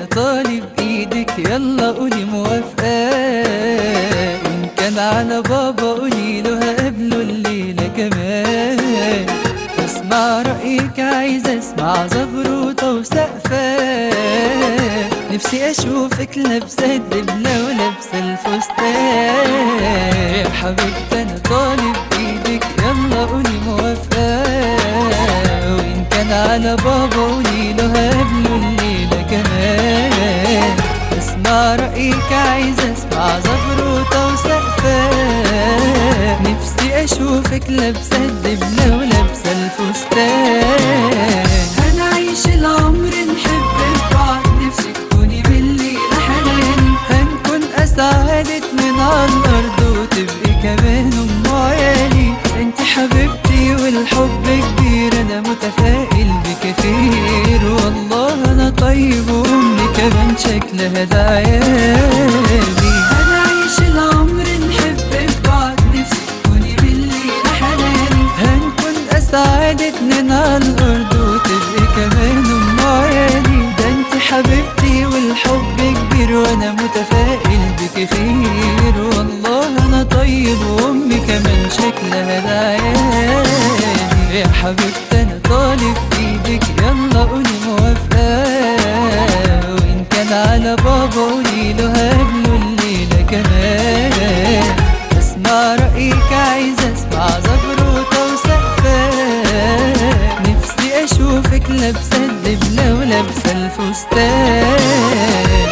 طالب ايدك يلا قولي موافقة وان كان على بابا قولي له هقابله الليلة كمان اسمع رأيك عايزة اسمع زغروطة وسقفة نفسي اشوفك لابسة الدبلة ولابسة الفستان يا حبيبتي انا طالب ايدك يلا قولي موافقة وان كان على بابا قولي له هقابله الليلة كمان اسمع رأيك عايزة اسمع زغروطة وسقفة نفسي اشوفك لابسة الدبلة ولابسة الفستان هنعيش العمر نحب بعض نفسي تكوني بالليلة حناني هنكون اسعد اتنين على الارض وتبقي كمان ام عيالي انت حبيبتي والحب كبير انا متفائل بكثير والله انا طيب وامي كمان شكلها ده عيالي هنعيش العمر نحب بعض نفسي تكوني بالليلة حناني هنكون اسعد اتنين على الارض وتبقي كمان ام عيالي ده انت حبيبتي والحب كبير وانا متفائل بكثير والله انا طيب وامي كمان شكلها ده عيالي يا حبيبتي انا طالب ايدك يلا قولي موافقة وان كان على بابا قولي له هقابله الليلة كمان اسمع رأيك عايزة اسمع زغروطة وسقفة نفسي اشوفك لابسة الدبلة ولابسة الفستان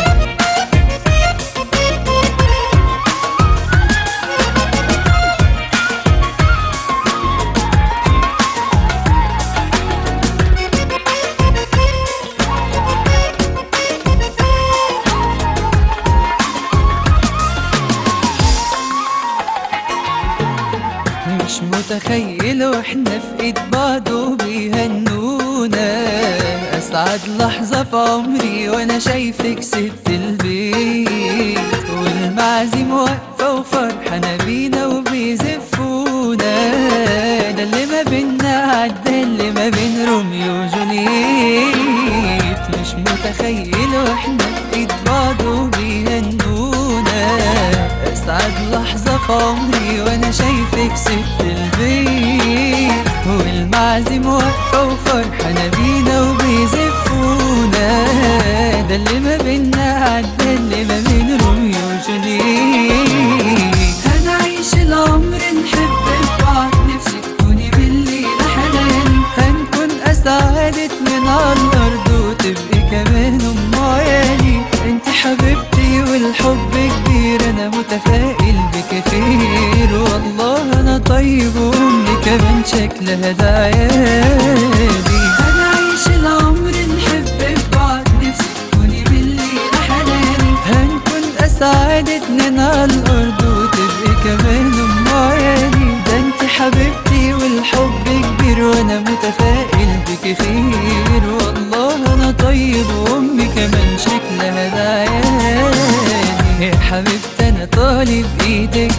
مش متخيل واحنا في ايد بعض وبيهنونا اسعد لحظة في عمري وانا شايفك سبت البيت والمعازيم واقفة وفرحانة بينا وبيزفونا ده اللي ما بينا عدى اللي ما بين روميو وجوليت مش متخيل واحنا في ايد بعض وبيهنونا اسعد لحظة في عمري وانا شايفك سبت البيت والمعازيم واقفة وفرحانة بينا وبيزفونا ده اللي ما بينا عدى اللي ما بين روميو وجوليت هنعيش العمر نحب بعض نفسي تكوني بالليلة حناني هنكون اسعد اتنين على الارض وتبقي كمان ام عيالي انت حبيبتي والحب كبير انا متفائل بكثير والله انا طيب وامي كمان شكلها ده عيالي هنعيش العمر نحب بعض نفسي تكوني بالليلة حناني هنكون اسعد اتنين على الارض وتبقي كمان ام عيالي ده انت حبيبتي والحب كبير وانا متفائل بكثير والله انا طيب وامي كمان شكلها ده عيالي يا حبيبتي انا طالب ايدك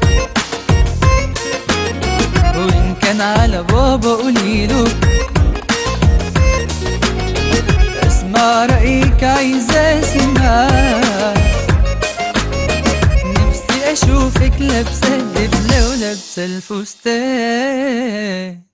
وان كان على بابا قوليله اسمع رأيك عايزة اسمع نفسي اشوفك لابسة الدبلة ولابسة الفستان